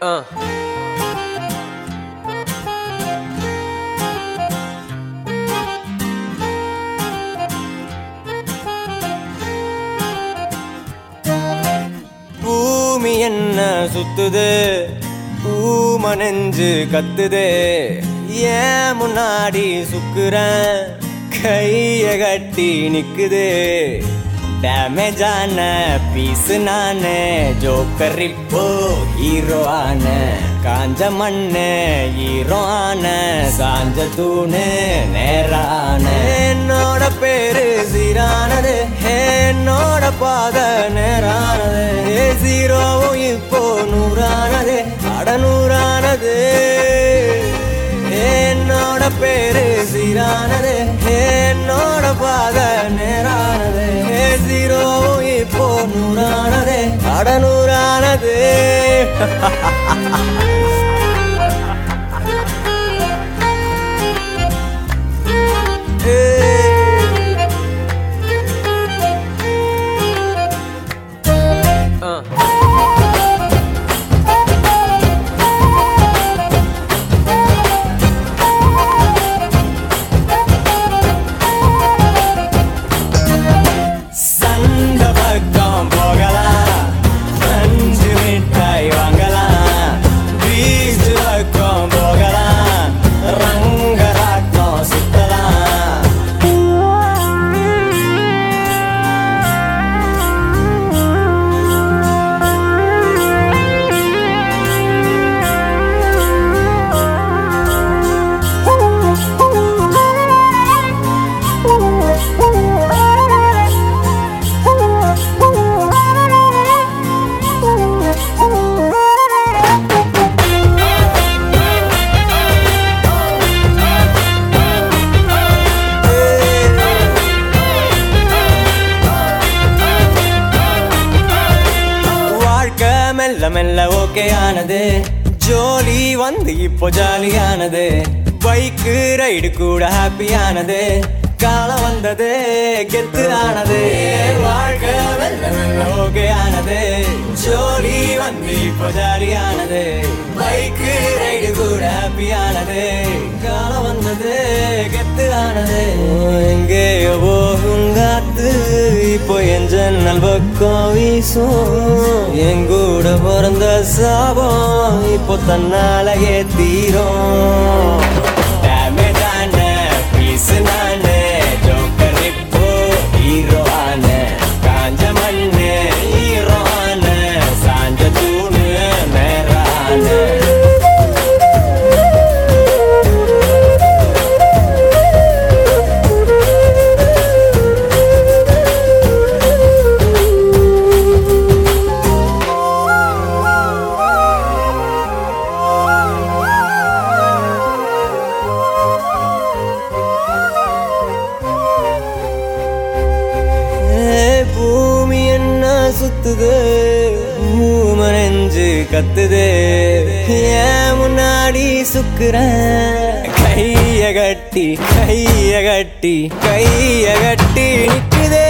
Uh. பூமி என்ன சுத்துது பூம நெஞ்சு கத்துது ஏன் முன்னாடி சுக்குறேன் கைய கட்டி நிக்குது டேமேஜான பீஸ் நானு ஜோக்கர் இப்போ ஹீரோ ஆன காஞ்ச மண்ணு ஹீரோ ஆன சாஞ்ச தூணு நேரான என்னோட பேரு சீரானது என்னோட பாத நேரானது ஜீரோவும் இப்போ நூறானது அட நூறானது என்னோட பேரு சீரானது என்னோட பாத நேரானது ஜீரோவும் இப்போ நூறானது அட நூறானது Uh. சண்ட பக்கம் போகலாம் அஞ்சு மிட்டாய் வாங்கலாம் பீச் பக்கம் போகலாம் ரங்கராட்டம் சுத்தலாம் வாழ்க்கை மெல்ல மெல்ல ஓகே ஆனது ஜோலி வந்து இப்போ ஜாலியானது பைக்கு ரைடு கூட ஹாப்பியானது காலம் வந்தது கெத்து ஆனது வாழ்க்கை மெல்ல மெல்ல ஓகே ஆனது ஜோலி வந்து இப்போ ஜாலியானது பைக்கு ரைடு கூட ஹாப்பியானது காலம் வந்தது கெத்து ஆனது எங்கேயோ போகும் காத்து இப்போ என் ஜன்னல் பக்கம் வீசும் என் கூட பிறந்த சாபம் இப்போ தன்னாலேயே தீரும் Damage ஆன piece நானு, joker இப்போ hero ஆன. காஞ்ச மண்ணு hero ஆன. சாஞ்ச தூணு நேரான. ஏ, பூமி என்ன சுத்துது பூம நெஞ்சு கத்துது ஏன் முன்னாடி சுக்குறேன் கைய கட்டி கைய கட்டி கைய கட்டி நிக்குதே